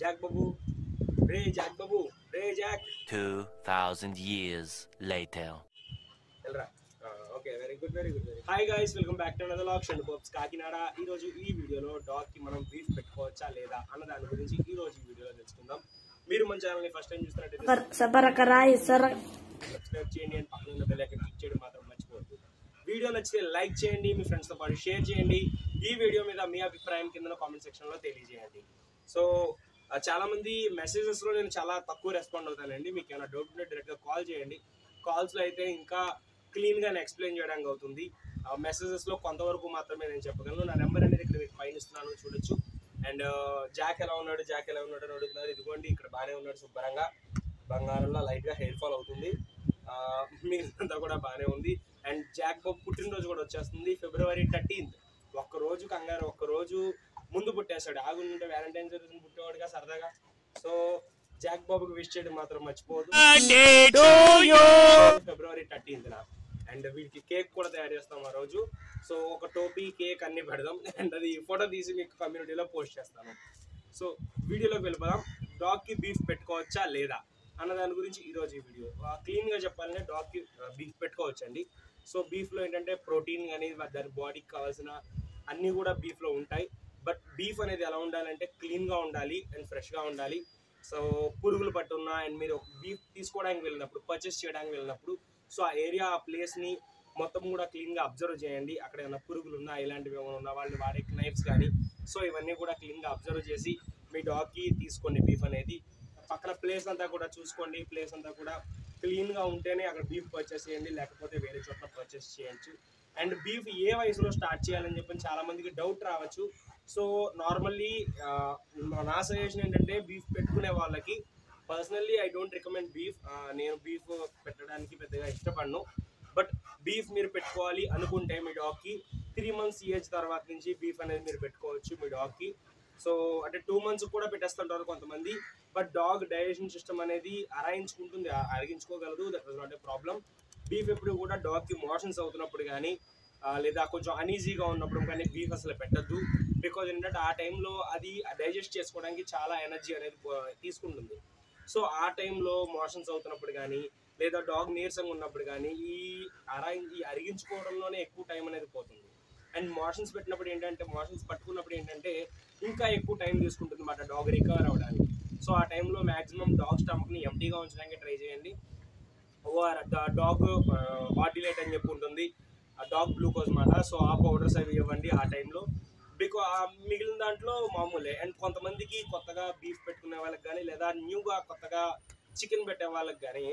Jack బాబు రే Jack బాబు రే జాక్ 2,000 years later. వెళ్ళరా okay very good very good very hi guys welcome back to another లాక్ షండ్ బాబ్స్ కాకినాడ ఈ రోజు ఈ వీడియోలో డాగ్ కి మనం బీఫ్ పెట్టుకోవచ్చా లేదా అన్న దాని గురించి ఈ రోజు ఈ వీడియోలో తెలుసుకుందాం మీరు మన ఛానల్ ని ఫస్ట్ టైం చూస్తున్నట్టయితే Sabar, sabar karai, sar. Subscribe చేయండి అండ్ పక్కన ఉన్న బెల్ ఐకాన్ క్లిక్ చేయడం మాత్రం మర్చిపోవద్దు వీడియో నచ్చితే లైక్ చేయండి మీ ఫ్రెండ్స్ తో పాటు షేర్ చేయండి ఈ వీడియో మీద మీ అభిప్రాయం కింద కామెంట్ సెక్షన్ లో తెలియజేయండి సో ఆ, చాలా మంది మెసేజెస్ లో నేను చాలా తక్కువ రెస్పాండ్ అవుతానండి మీకు ఏమైనా డౌట్ ఉంటే డైరెక్ట్ గా కాల్ చేయండి కాల్స్ లో అయితే ఇంకా క్లీన్ గా ఎక్స్ప్లెయిన్ చేయడానికి అవుతుంది మెసేజెస్ లో కొంతవరకు మాత్రమే నేను చెప్పగలను నా నెంబర్ అనేది ఇక్కడ మీకు పైన ఇస్తున్నాను చూడొచ్చు అండ్ జాక్ ఎలా ఉన్నాడు జాక్ ఎలా ఉన్నాడు అని అడుగుతున్నారు ఇదిగోండి ఇక్కడ బాగానే ఉన్నాడు శుభ్రంగా బంగారంలో లైట్ గా హెయిర్ ఫాల్ అవుతుంది ఆ, మిగతా కూడా బాగానే ఉంది అండ్ జాక్ బాబు పుట్టినరోజు కూడా వచ్చేస్తుంది ఫిబ్రవరి థర్టీన్త్ ఒక్క రోజు కంగారు ఒక్క రోజు ముందు పుట్టేశాడు ఆగుంటే వ్యాలంటైన్స్ డే రోజున పుట్టేవాడుగా సరదాగా సో జాక్ బాబుకి విష్ చేయడం మాత్రం మర్చిపోదు ఫిబ్రవరి థర్టీన్త్ అండ్ వీటికి కేక్ కూడా తయారు చేస్తాం ఆ రోజు సో ఒక టోపీ కేక్ అన్ని పెడదాం అండ్ అది ఫోటో తీసి మీకు కమ్యూనిటీలో పోస్ట్ చేస్తాను సో వీడియోలోకి వెళ్ళిపోదాం డాగ్కి బీఫ్ పెట్టుకోవచ్చా లేదా అన్న దాని గురించి ఈరోజు ఈ వీడియో క్లీన్గా చెప్పాలంటే డాగ్కి బీఫ్ పెట్టుకోవచ్చండి సో బీఫ్లో ఏంటంటే ప్రోటీన్ కానీ దాని బాడీకి కావాల్సిన అన్నీ కూడా బీఫ్లో ఉంటాయి బట్ బీఫ్ అనేది ఎలా ఉండాలంటే క్లీన్గా ఉండాలి అండ్ ఫ్రెష్గా ఉండాలి సో పురుగులు పట్టున్నా అండ్ మీరు బీఫ్ తీసుకోవడానికి వెళ్ళినప్పుడు పర్చేస్ చేయడానికి వెళ్ళినప్పుడు సో ఆ ఏరియా ఆ ప్లేస్ని మొత్తం కూడా క్లీన్గా అబ్జర్వ్ చేయండి అక్కడ ఏమైనా పురుగులు ఉన్నా ఇలాంటివి ఏమైనా ఉన్నా వాళ్ళు వాడే నైఫ్స్ కానీ సో ఇవన్నీ కూడా క్లీన్గా అబ్జర్వ్ చేసి మీ డాగ్కి తీసుకోండి బీఫ్ అనేది పక్కన ప్లేస్ అంతా కూడా చూసుకోండి ప్లేస్ అంతా కూడా క్లీన్గా ఉంటేనే అక్కడ బీఫ్ పర్చేస్ చేయండి లేకపోతే వేరే చోట్ల పర్చేస్ చేయొచ్చు అండ్ బీఫ్ ఏ వయసులో స్టార్ట్ చేయాలని చెప్పి చాలా మందికి డౌట్ రావచ్చు సో నార్మల్లీ నా సజెషన్ ఏంటంటే బీఫ్ పెట్టుకునే వాళ్ళకి personally I don't recommend beef నేను బీఫ్ పెట్టడానికి పెద్దగా ఇష్టపడను బట్ బీఫ్ మీరు పెట్టుకోవాలి అనుకుంటే మీ డాగ్కి త్రీ మంత్స్ ఏజ్ తర్వాత నుంచి బీఫ్ అనేది మీరు పెట్టుకోవచ్చు మీ డాగ్కి సో అంటే టూ మంత్స్ కూడా పెట్టేస్తుంటారు కొంతమంది బట్ డాగ్ డైజెషన్ సిస్టమ్ అనేది అరాయించుకుంటుంది అ- అరిగించుకోగలదు that was not a problem beef ఎప్పుడు కూడా డాగ్కి మోషన్స్ అవుతున్నప్పుడు కానీ ఆ, లేదా కొంచెం అనీజీగా ఉన్నప్పుడు కానీ బీఫ్ అసలు పెట్టద్దు బికాజ్ ఏంటంటే ఆ టైంలో అది డైజెస్ట్ చేసుకోవడానికి చాలా ఎనర్జీ అనేది పో- తీసుకుంటుంది సో ఆ టైంలో మోషన్స్ అవుతున్నప్పుడు కానీ లేదా డాగ్ నీరసంగా ఉన్నప్పుడు కానీ ఈ అరా ఈ అరిగించుకోవడంలోనే ఎక్కువ టైం అనేది పోతుంది అండ్ మోషన్స్ పెట్టినప్పుడు ఏంటంటే మోషన్స్ పట్టుకున్నప్పుడు ఏంటంటే ఇంకా ఎక్కువ టైం తీసుకుంటుంది అన్నమాట డాగ్ రికవర్ అవ్వడానికి సో ఆ టైంలో మాక్సిమం డాగ్ స్టమక్ని ఎంటీగా ఉంచడానికి ట్రై చేయండి ఓఆర్ డాగ్ బాడీలైట్ అని చెప్పి ఉంటుంది ఆ డాగ్ గ్లూకోజ్ మాట సో ఆ పౌడర్స్ అవి ఇవ్వండి ఆ టైంలో బికా మిగిలిన దాంట్లో మామూలే అండ్ కొంతమందికి కొత్తగా బీఫ్ పెట్టుకునే వాళ్ళకి కానీ లేదా న్యూగా కొత్తగా చికెన్ పెట్టే వాళ్ళకి కానీ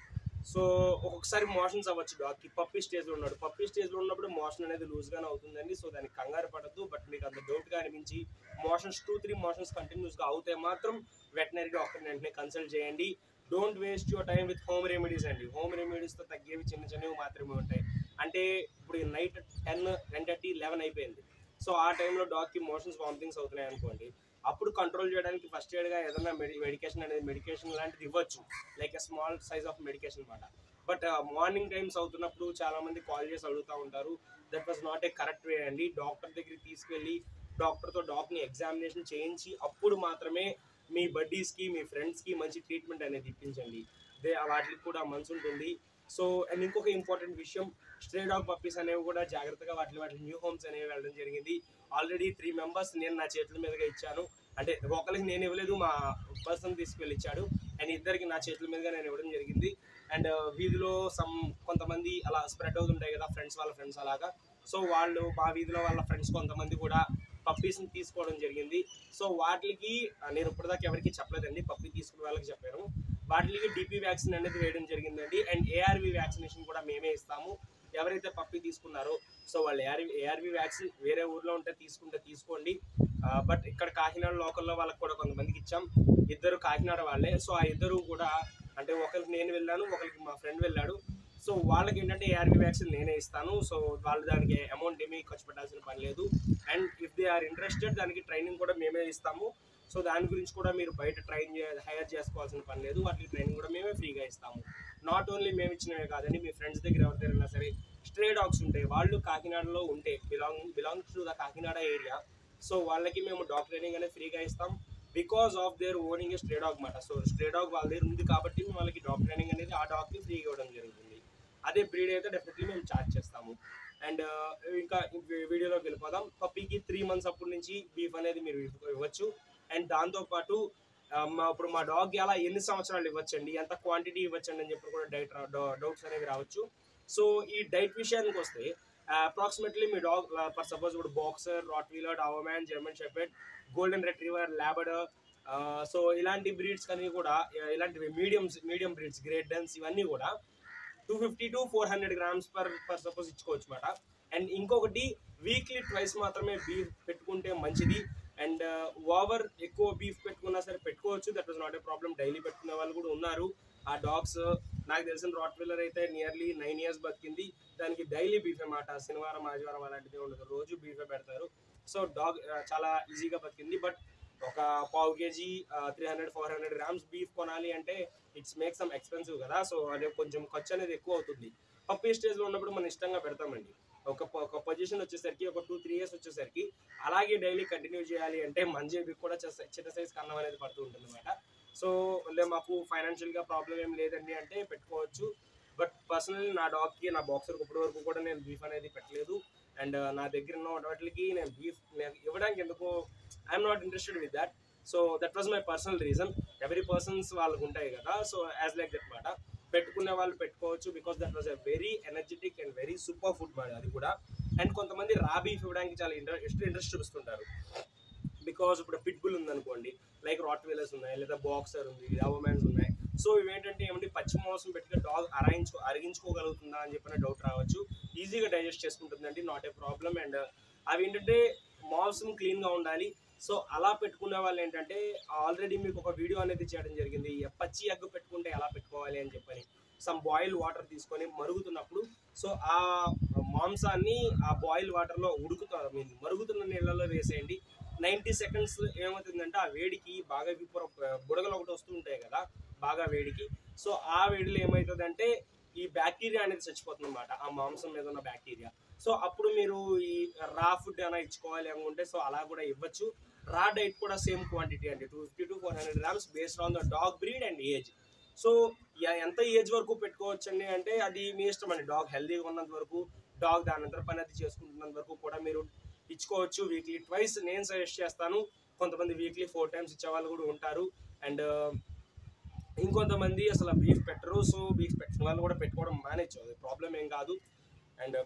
సో ఒక్కొక్కసారి మోషన్స్ అవ్వచ్చు డాగ్కి పప్పీ స్టేజ్లో ఉన్నాడు పప్పీ స్టేజ్లో ఉన్నప్పుడు మోషన్ అనేది లూజ్గానే అవుతుందండి సో దానికి కంగారు పడద్దు బట్ మీకు అంత డౌట్గా అనిపించి మోషన్స్ టూ త్రీ మోషన్స్ కంటిన్యూస్గా అవుతే మాత్రం వెటనరీ డాక్టర్ని వెంటనే కన్సల్ట్ చేయండి don't waste your time with home remedies అండి హోమ్ రెమెడీస్తో తగ్గేవి చిన్న చిన్నవి మాత్రమే ఉంటాయి అంటే ఇప్పుడు night ten ten thirty eleven అయిపోయింది సో ఆ టైంలో డాగ్కి మోషన్స్ వామిటింగ్స్ అవుతున్నాయి అనుకోండి అప్పుడు కంట్రోల్ చేయడానికి ఫస్ట్ ఎయిడ్గా ఏదైనా మెడి మెడికేషన్ అనేది మెడికేషన్ లాంటిది ఇవ్వచ్చు like a small size of medication అనమాట బట్ మార్నింగ్ టైమ్స్ అవుతున్నప్పుడు చాలా మంది కాల్ చేసి అడుగుతూ ఉంటారు that was not a correct way అండి డాక్టర్ దగ్గరికి తీసుకెళ్ళి డాక్టర్తో డాగ్ని ఎగ్జామినేషన్ చేయించి అప్పుడు మాత్రమే మీ బడ్డీస్కి మీ ఫ్రెండ్స్కి మంచి ట్రీట్మెంట్ అనేది ఇప్పించండి దే వాటికి కూడా మనసు ఉంటుంది సో అండ్ ఇంకొక ఇంపార్టెంట్ విషయం స్ట్రే డాగ్ పప్పీస్ అనేవి కూడా జాగ్రత్తగా వాటి వాటి న్యూ హోమ్స్ అనేవి వెళ్ళడం జరిగింది ఆల్రెడీ త్రీ మెంబర్స్ నేను నా చేతుల మీదుగా ఇచ్చాను అంటే ఒకరికి నేను ఇవ్వలేదు మా పర్సన్ తీసుకెళ్ళి ఇచ్చాడు అండ్ ఇద్దరికి నా చేతుల మీదుగా నేను ఇవ్వడం జరిగింది అండ్ వీధిలో సమ్ కొంతమంది అలా స్ప్రెడ్ అవుతుంటాయి కదా ఫ్రెండ్స్ వాళ్ళ ఫ్రెండ్స్ అలాగా సో వాళ్ళు మా వీధిలో వాళ్ళ ఫ్రెండ్స్ కొంతమంది కూడా పప్పీస్ని తీసుకోవడం జరిగింది సో వాటికి ఆ, నేను ఇప్పటిదాకా ఎవరికి చెప్పలేదండి పప్పీ తీసుకునే వాళ్ళకి చెప్పాను వాటికి డిపి వ్యాక్సిన్ అనేది వేయడం జరిగిందండి అండ్ ఏఆర్వి వ్యాక్సినేషన్ కూడా మేమే ఇస్తాము ఎవరైతే పప్పీ తీసుకున్నారో సో వాళ్ళు ఏఆర్వి ఏఆర్వి వ్యాక్సిన్ వేరే ఊర్లో ఉంటే తీసుకుంటే తీసుకోండి బట్ ఇక్కడ కాకినాడ లోకల్లో వాళ్ళకి కూడా కొంతమందికి ఇచ్చాం ఇద్దరు కాకినాడ వాళ్ళే సో ఆ ఇద్దరు కూడా అంటే ఒకరికి నేను వెళ్ళాను ఒకరికి మా ఫ్రెండ్ వెళ్ళాడు సో వాళ్ళకి ఏంటంటే ఏఆర్వి వ్యాక్సిన్ నేనే ఇస్తాను సో వాళ్ళు దానికి అమౌంట్ ఏమీ ఖర్చు పెట్టాల్సిన పని లేదు and if they are interested దానికి ట్రైనింగ్ కూడా మేమే ఇస్తాము సో దాని గురించి కూడా మీరు బయట ట్రైన్ హైర్ చేసుకోవాల్సిన పని లేదు వాటికి ట్రైనింగ్ కూడా మేమే ఫ్రీగా ఇస్తాము నాట్ ఓన్లీ మేము ఇచ్చినవే కాదండి మీ ఫ్రెండ్స్ దగ్గర ఎవరి దగ్గర సరే స్ట్రే డాగ్స్ ఉంటాయి వాళ్ళు కాకినాడలో ఉంటే belong belongs to the Kakinada area so వాళ్ళకి మేము డాగ్ ట్రైనింగ్ అనేది ఫ్రీగా ఇస్తాం because of their owning a stray dog మాట సో స్ట్రే డాగ్ వాళ్ళ దగ్గర ఉంది కాబట్టి మేము వాళ్ళకి డాగ్ ట్రైనింగ్ అనేది ఆ డాగ్కి ఫ్రీగా ఇవ్వడం జరుగుతుంది అదే బ్రీడ్ అయితే డెఫినెట్లీ మేము ఛార్జ్ చేస్తాము అండ్ ఇంకా వీ- వీడియోలోకి వెళ్ళిపోదాం పప్పీకి త్రీ మంత్స్ అప్పటి నుంచి బీఫ్ అనేది మీరు ఇవ్వ- ఇవ్వచ్చు అండ్ దాంతోపాటు ఆ, మా ఇప్పుడు మా డాగ్ అలా ఎన్ని సంవత్సరాలు ఇవ్వచ్చండి ఎంత క్వాంటిటీ ఇవ్వచ్చండి అని చెప్పి కూడా డైట్ డౌట్స్ అనేవి రావచ్చు సో ఈ డైట్ విషయానికి వస్తే అప్రాక్సిమేట్లీ మీ డాగ్ ఫర్ సపోజ్ ఇప్పుడు boxer Rottweiler Doberman German shepherd golden retriever ల్యాబడ్ సో ఇలాంటి బ్రీడ్స్ కానీ కూడా ఆ, ఇలాంటివి medium medium breeds Great Danes ఇవన్నీ కూడా two fifty to four hundred grams per per suppose ఇచ్చుకోవచ్చు అనమాట అండ్ ఇంకొకటి వీక్లీ ట్వైస్ మాత్రమే బీఫ్ పెట్టుకుంటే మంచిది అండ్ ఓవర్ ఎక్కువ బీఫ్ పెట్టుకున్నా సరే పెట్టుకోవచ్చు that was not a problem daily పెట్టుకునే వాళ్ళు కూడా ఉన్నారు ఆ డాగ్స్ నాకు తెలిసిన రాట్ వీలర్ అయితే నియర్లీ నైన్ ఇయర్స్ బతికింది దానికి డైలీ బీఫ్ అన్నమాట శనివారం ఆదివారం అలాంటిది ఉండదు రోజు బీఫే పెడతారు సో డాగ్ చాలా ఈజీగా బతికింది బట్ ఒక పావు KG three hundred four hundred grams beef కొనాలి అంటే ఇట్స్ మేక్ సమ్ ఎక్స్పెన్సివ్ కదా సో అది కొంచెం ఖర్చు అనేది ఎక్కువ అవుతుంది పప్పీ స్టేజ్లో ఉన్నప్పుడు మనం ఇష్టంగా పెడతామండి ఒక ప- ఒక పొజిషన్ వచ్చేసరికి ఒక టూ త్రీ ఇయర్స్ వచ్చేసరికి అలాగే డైలీ కంటిన్యూ చేయాలి అంటే మంజేబికి కూడా చిన్న- చిన్న సైజ్ కన్నం అనేది పడుతూ ఉంటుంది అనమాట సో లే మాకు ఫైనాన్షియల్గా ప్రాబ్లం ఏం లేదండి అంటే పెట్టుకోవచ్చు బట్ పర్సనల్లీ నా డాగ్కి నా బాక్సర్కి ఇప్పటి వరకు కూడా నేను బీఫ్ అనేది పెట్టలేదు అండ్ నా దగ్గర ఉన్న వాటికి నేను బీఫ్ నేను ఇవ్వడానికి ఎందుకో I'm not interested with that so that was my personal reason every persons వాళ్ళకు ఉంటాయి కదా సో యాజ్ లైక్ దట్ మాట పెట్టుకునే వాళ్ళు పెట్టుకోవచ్చు because that was a very energetic and very super food మాట అది కూడా అండ్ కొంతమంది రా బీఫ్ ఇవ్వడానికి చాలా ఇంట్రెస్ట్ ఇంట్రెస్ట్ చూపిస్తుంటారు బికాస్ ఇప్పుడు పిట్ బుల్ ఉందనుకోండి లైక్ రాట్ వీలర్స్ ఉన్నాయి లేదా బాక్సర్ ఉంది అవమాన్స్ ఉన్నాయి సో ఇవేంటంటే ఏమంటే పచ్చి మాంసం పెట్టుకుని డాగ్ అరాయించుకో అరిగించుకోగలుగుతుందా అని చెప్పిన డౌట్ రావచ్చు ఈజీగా డైజెస్ట్ చేసుకుంటుందండి నాట్ ఏ ప్రాబ్లం అండ్ అవి ఏంటంటే మాంసం క్లీన్గా ఉండాలి సో అలా పెట్టుకునే వాళ్ళు ఏంటంటే ఆల్రెడీ మీకు ఒక వీడియో అనేది చేయడం జరిగింది ఈ పచ్చి ఎగ్ పెట్టుకుంటే ఎలా పెట్టుకోవాలి అని చెప్పని సమ్ బాయిల్ వాటర్ తీసుకొని మరుగుతున్నప్పుడు సో ఆ మాంసాన్ని ఆ బాయిల్ వాటర్లో ఉడుకుతా ఐ మీన్ మరుగుతున్న నీళ్ళలో వేసేయండి నైంటీ సెకండ్స్ ఏమవుతుందంటే ఆ వేడికి బాగా విపుర బుడగలు ఒకటి వస్తూ ఉంటాయి కదా బాగా వేడికి సో ఆ వేడిలో ఏమవుతుందంటే ఈ బ్యాక్టీరియా అనేది చచ్చిపోతుంది అనమాట ఆ మాంసం మీద ఉన్న బ్యాక్టీరియా సో అప్పుడు మీరు ఈ రా ఫుడ్ అయినా ఇచ్చుకోవాలి అనుకుంటే సో అలా కూడా ఇవ్వచ్చు రా డైట్ కూడా సేమ్ క్వాంటిటీ అండి two fifty to four hundred grams based on the dog breed and age so ఎ- ఎంత ఏజ్ వరకు పెట్టుకోవచ్చు అండి అంటే అది మీ ఇష్టం అండి డాగ్ హెల్దీగా ఉన్నంత వరకు డాగ్ దాని అంతర పని అది చేసుకుంటున్నంత వరకు కూడా మీరు ఇచ్చుకోవచ్చు వీక్లీ ట్వైస్ నేను సజెస్ట్ చేస్తాను కొంతమంది వీక్లీ ఫోర్ టైమ్స్ ఇచ్చే వాళ్ళు కూడా ఉంటారు అండ్ ఇంకొంతమంది అసలు బీఫ్ పెట్టరు సో బీఫ్ పెట్టిన వాళ్ళు కూడా పెట్టుకోవడం మానేచ్చు అది ప్రాబ్లం ఏం కాదు అండ్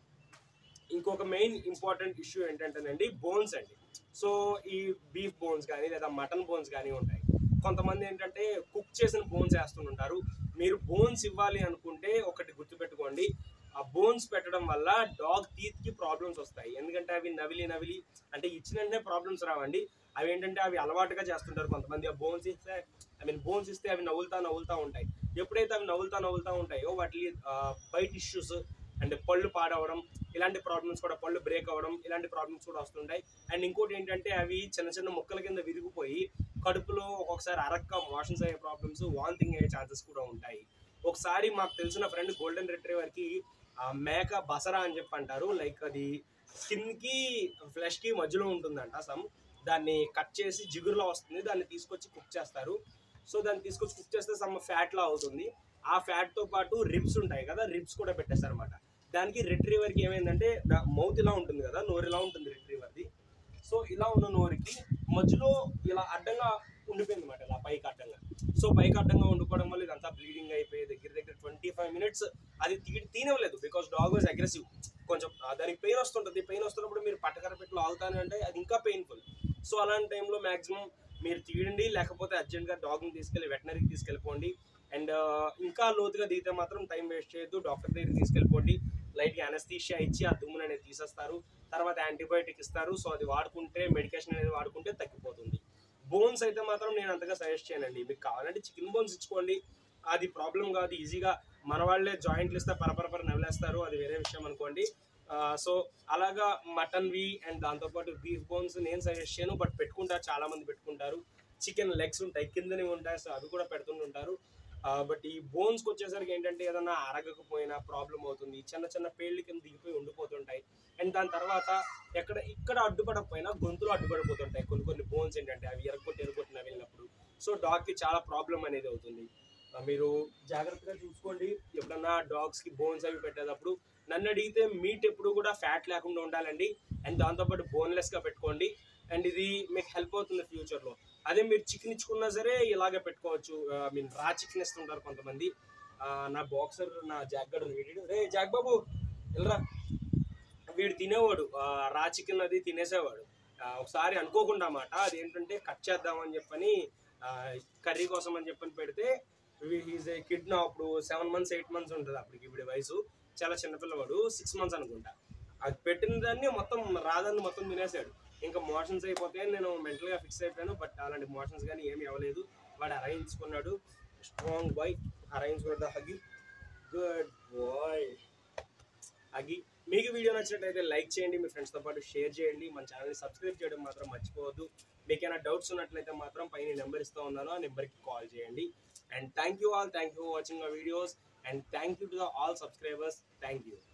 ఇంకొక మెయిన్ ఇంపార్టెంట్ ఇష్యూ ఏంటంటేనండి బోన్స్ అండి సో ఈ బీఫ్ బోన్స్ కానీ లేదా మటన్ బోన్స్ కానీ ఉంటాయి కొంతమంది ఏంటంటే కుక్ చేసిన బోన్స్ వేస్తుంటారు మీరు బోన్స్ ఇవ్వాలి అనుకుంటే ఒకటి గుర్తుపెట్టుకోండి ఆ బోన్స్ పెట్టడం వల్ల డాగ్ టీత్కి ప్రాబ్లమ్స్ వస్తాయి ఎందుకంటే అవి నవిలి నవిలి అంటే ఇచ్చిన వెంటనే ప్రాబ్లమ్స్ రావండి అవి ఏంటంటే అవి అలవాటుగా చేస్తుంటారు కొంతమంది ఆ బోన్స్ ఇస్తే ఐ మీన్ బోన్స్ ఇస్తే అవి నవ్వులుతా నవ్వులుతా ఉంటాయి ఎప్పుడైతే అవి నవ్వులుతా నవ్వులుతా ఉంటాయో వాటి బయట ఇష్యూస్ అండ్ పళ్ళు పాడవడం ఇలాంటి ప్రాబ్లమ్స్ కూడా పళ్ళు బ్రేక్ అవ్వడం ఇలాంటి ప్రాబ్లమ్స్ కూడా వస్తుంటాయి అండ్ ఇంకోటి ఏంటంటే అవి చిన్న చిన్న ముక్కల కింద విరిగిపోయి కడుపులో ఒక్కొక్కసారి అరక్క మోషన్స్ అయ్యే ప్రాబ్లమ్స్ వాంతింగ్ అయ్యే ఛాన్సెస్ కూడా ఉంటాయి ఒకసారి మాకు తెలిసిన ఫ్రెండ్ గోల్డెన్ రిట్రీవర్కి ఆ మేక బసరా అని చెప్పి అంటారు లైక్ అది స్కిన్కి ఫ్లెష్కి మధ్యలో ఉంటుందంట సమ్ దాన్ని కట్ చేసి జిగురులో వస్తుంది దాన్ని తీసుకొచ్చి కుక్ చేస్తారు సో దాన్ని తీసుకొచ్చి కుక్ చేస్తే సమ్ ఫ్యాట్లా అవుతుంది ఆ ఫ్యాట్తో పాటు రిబ్స్ ఉంటాయి కదా రిబ్స్ కూడా పెట్టేస్తారు అనమాట దానికి రిట్రీవర్కి ఏమైందంటే మౌత్ ఇలా ఉంటుంది కదా నోరు ఇలా ఉంటుంది రిట్రీవర్ది సో ఇలా ఉన్న నోరుకి మధ్యలో ఇలా అడ్డంగా ఉండిపోయింది అనమాట ఇలా పైకి అడ్డంగా సో పైకి అడ్డంగా ఉండిపోవడం వల్ల ఇదంతా బ్లీడింగ్ అయిపోయి దగ్గర దగ్గర ట్వంటీ ఫైవ్ మినిట్స్ అది తీ తీనవలేదు బికాస్ డాగ్ వాజ్ అగ్రెసివ్ కొంచెం ఆ, దానికి పెయిన్ వస్తుంటుంది పెయిన్ వస్తున్నప్పుడు మీరు పట్టకర పెట్టి లాగుతాను అంటే అది ఇంకా పెయిన్ఫుల్ సో అలాంటి టైంలో మాక్సిమం మీరు తీయండి లేకపోతే అర్జెంట్గా డాగ్ని తీసుకెళ్ళి వెటనరీకి తీసుకెళ్ళిపోండి అండ్ ఇంకా లోతుగా దిగితే మాత్రం టైం వేస్ట్ చేయొద్దు డాక్టర్ దగ్గరికి తీసుకెళ్ళిపోండి లైట్గా అనస్థీషియా ఇచ్చి ఆ దుమ్మును అనేది తీసేస్తారు తర్వాత యాంటీబయాటిక్ ఇస్తారు సో అది వాడుకుంటే మెడికేషన్ అనేది వాడుకుంటే తగ్గిపోతుంది బోన్స్ అయితే మాత్రం నేను అంతగా సజెస్ట్ చేయనండి మీకు కావాలంటే చికెన్ బోన్స్ ఇచ్చుకోండి అది ప్రాబ్లం కాదు ఈజీగా మన వాళ్ళే జాయింట్లు ఇస్తే పరపరపర నవ్వులేస్తారు అది వేరే విషయం అనుకోండి సో అలాగా మటన్వి అండ్ దాంతోపాటు బీఫ్ బోన్స్ నేను సజెస్ట్ చేయను బట్ పెట్టుకుంటారు చాలా మంది పెట్టుకుంటారు చికెన్ లెగ్స్ ఉంటాయి కిందని ఉంటాయి సో అవి కూడా పెడుతుంటుంటారు బట్ ఈ బోన్స్కి వచ్చేసరికి ఏంటంటే ఏదైనా అరగకపోయినా ప్రాబ్లం అవుతుంది చిన్న చిన్న పేర్లు కింద దిగిపోయి ఉండిపోతుంటాయి అండ్ దాని తర్వాత ఎక్కడ ఇక్కడ అడ్డుపడకపోయినా గొంతులో అడ్డుపడిపోతుంటాయి కొన్ని కొన్ని బోన్స్ ఏంటంటే అవి ఎరగొట్టి ఎరగొట్టిన వెళ్ళినప్పుడు సో డాగ్కి చాలా ప్రాబ్లం అనేది అవుతుంది ఆ, మీరు జాగ్రత్తగా చూసుకోండి ఎప్పుడన్నా డాగ్స్కి బోన్స్ అవి పెట్టేటప్పుడు నన్ను అడిగితే మీట్ ఎప్పుడు కూడా ఫ్యాట్ లేకుండా ఉండాలండి అండ్ దాంతోపాటు బోన్లెస్గా పెట్టుకోండి అండ్ ఇది మీకు హెల్ప్ అవుతుంది ఫ్యూచర్లో అదే మీరు చికెన్ ఇచ్చుకున్నా సరే ఇలాగే పెట్టుకోవచ్చు ఐ మీన్ రా చికెన్ ఇస్తుంటారు కొంతమంది ఆ, నా బాక్సర్ నా జాక్ గడు వీడు రే జాక్ బాబు వెళ్ళరా వీడు తినేవాడు ఆ, రా చికెన్ అది తినేసేవాడు ఆ, ఒకసారి అనుకోకుండా అన్నమాట అదేంటంటే కట్ చేద్దామని చెప్పని కర్రీ కోసం అని చెప్పని పెడితే ఈజ్ ఏ కిడ్ నా అప్పుడు సెవెన్ మంత్స్ ఎయిట్ మంత్స్ ఉంటుంది అప్పటికి వీడి వయసు చాలా చిన్నపిల్లవాడు సిక్స్ మంత్స్ అనుకుంటా అది పెట్టిన దాన్ని మొత్తం రాదాన్ని మొత్తం తినేసాడు ఇంకా మోషన్స్ అయిపోతాయని నేను మెంటల్గా ఫిక్స్ అయిపోయాను బట్ అలాంటి మోషన్స్ కానీ ఏమి అవ్వలేదు వాడు అరాయించుకున్నాడు స్ట్రాంగ్ బాయ్ అరాయించుకున్నాడు హగి గుడ్ బాయ్ అగి మీకు వీడియో నచ్చినట్లయితే లైక్ చేయండి మీ ఫ్రెండ్స్తో పాటు షేర్ చేయండి మన ఛానల్ని సబ్స్క్రైబ్ చేయడం మాత్రం మర్చిపోవద్దు మీకు ఏమైనా డౌట్స్ ఉన్నట్లయితే మాత్రం పైన నెంబర్ ఇస్తూ ఉన్నాను ఆ నెంబర్కి కాల్ చేయండి and thank you all thank you for watching our videos and thank you to the all subscribers thank you